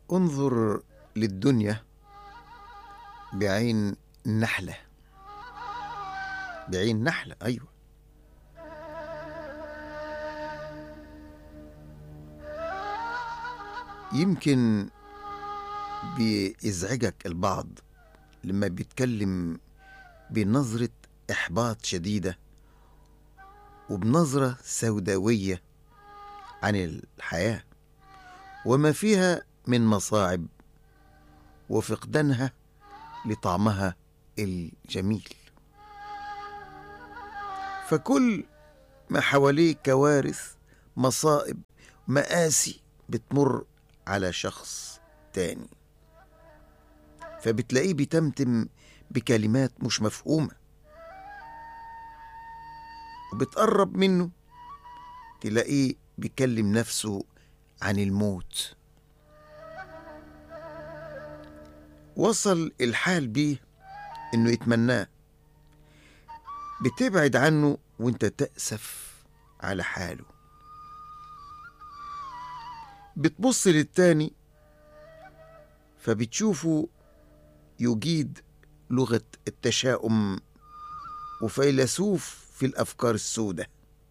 انظر للدنيا بعين نحلة بعين نحلة أيوة يمكن بيزعجك البعض لما بيتكلم بنظرة إحباط شديدة وبنظرة سوداوية عن الحياة وما فيها من مصاعب وفقدانها لطعمها الجميل فكل ما حواليه كوارث مصائب مآسي بتمر على شخص تاني فبتلاقيه بيتمتم بكلمات مش مفهومة وبتقرب منه تلاقيه بيكلم نفسه عن الموت وصل الحال بيه انه يتمناه بتبعد عنه وانت تأسف على حاله بتبص للتاني فبتشوفه يجيد لغة التشاؤم وفيلسوف في الأفكار السوداء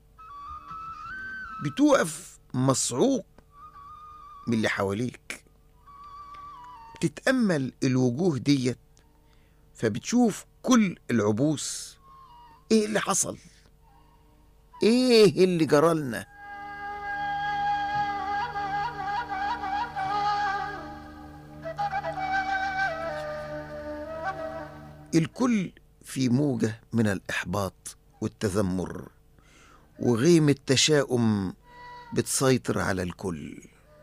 بتوقف مصعوق من اللي حواليك تتأمل الوجوه ديت فبتشوف كل العبوس ايه اللي حصل ايه اللي جرالنا الكل في موجة من الإحباط والتذمر وغيم التشاؤم بتسيطر على الكل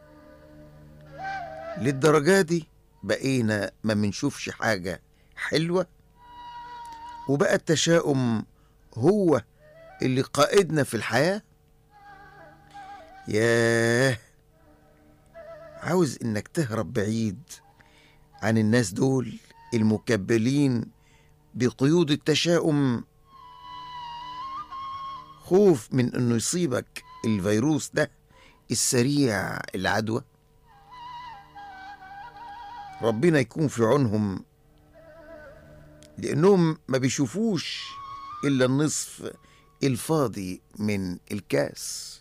للدرجة دي بقينا ما منشوفش حاجة حلوة وبقى التشاؤم هو اللي قائدنا في الحياة ياه عاوز انك تهرب بعيد عن الناس دول المكبلين بقيود التشاؤم خوف من انه يصيبك الفيروس ده السريع العدوى ربنا يكون في عونهم لانهم ما بيشوفوش الا النصف الفاضي من الكاس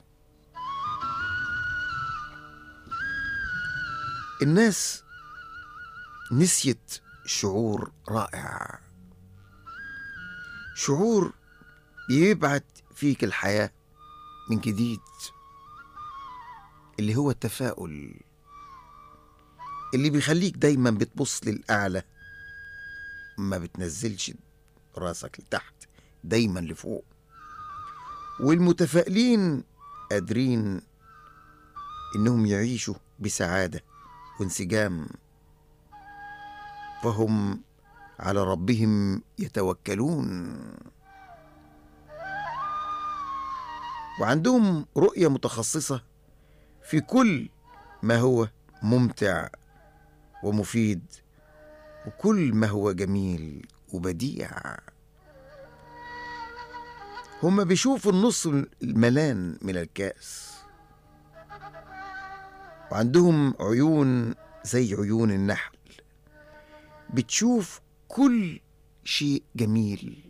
الناس نسيت شعور رائع شعور بيبعت فيك الحياة من جديد اللي هو التفاؤل اللي بيخليك دايما بتبص للأعلى ما بتنزلش راسك لتحت دايما لفوق والمتفائلين قادرين انهم يعيشوا بسعاده وانسجام فهم على ربهم يتوكلون وعندهم رؤيه متخصصه في كل ما هو ممتع ومفيد وكل ما هو جميل وبديع هما بيشوفوا النص الملان من الكأس وعندهم عيون زي عيون النحل بتشوف كل شيء جميل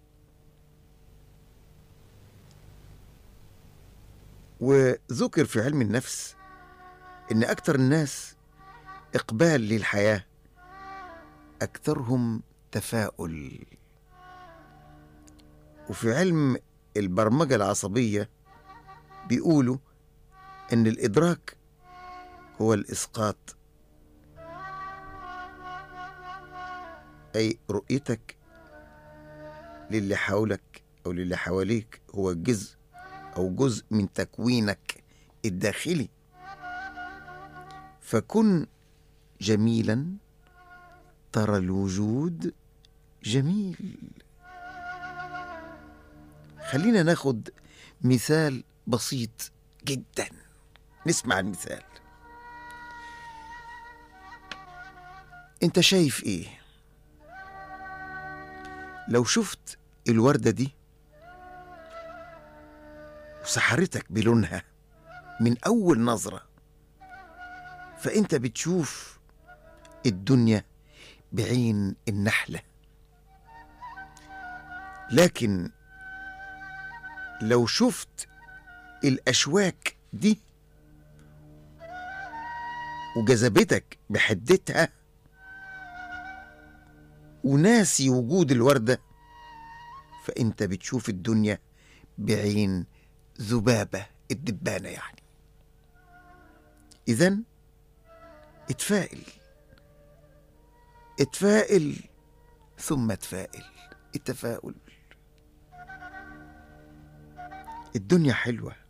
وذكر في علم النفس ان اكتر الناس اقبال للحياه اكثرهم تفاؤل وفي علم البرمجه العصبيه بيقولوا ان الادراك هو الاسقاط اي رؤيتك للي حولك او للي حواليك هو جزء او جزء من تكوينك الداخلي فكن جميلا ترى الوجود جميل خلينا ناخد مثال بسيط جدا نسمع المثال انت شايف ايه لو شفت الوردة دي وسحرتك بلونها من أول نظرة فانت بتشوف الدنيا بعين النحله لكن لو شفت الاشواك دي وجذبتك بحدتها وناسي وجود الورده فانت بتشوف الدنيا بعين ذبابه الدبانه يعني اذا اتفائل اتفائل ثم تفائل التفاؤل الدنيا حلوه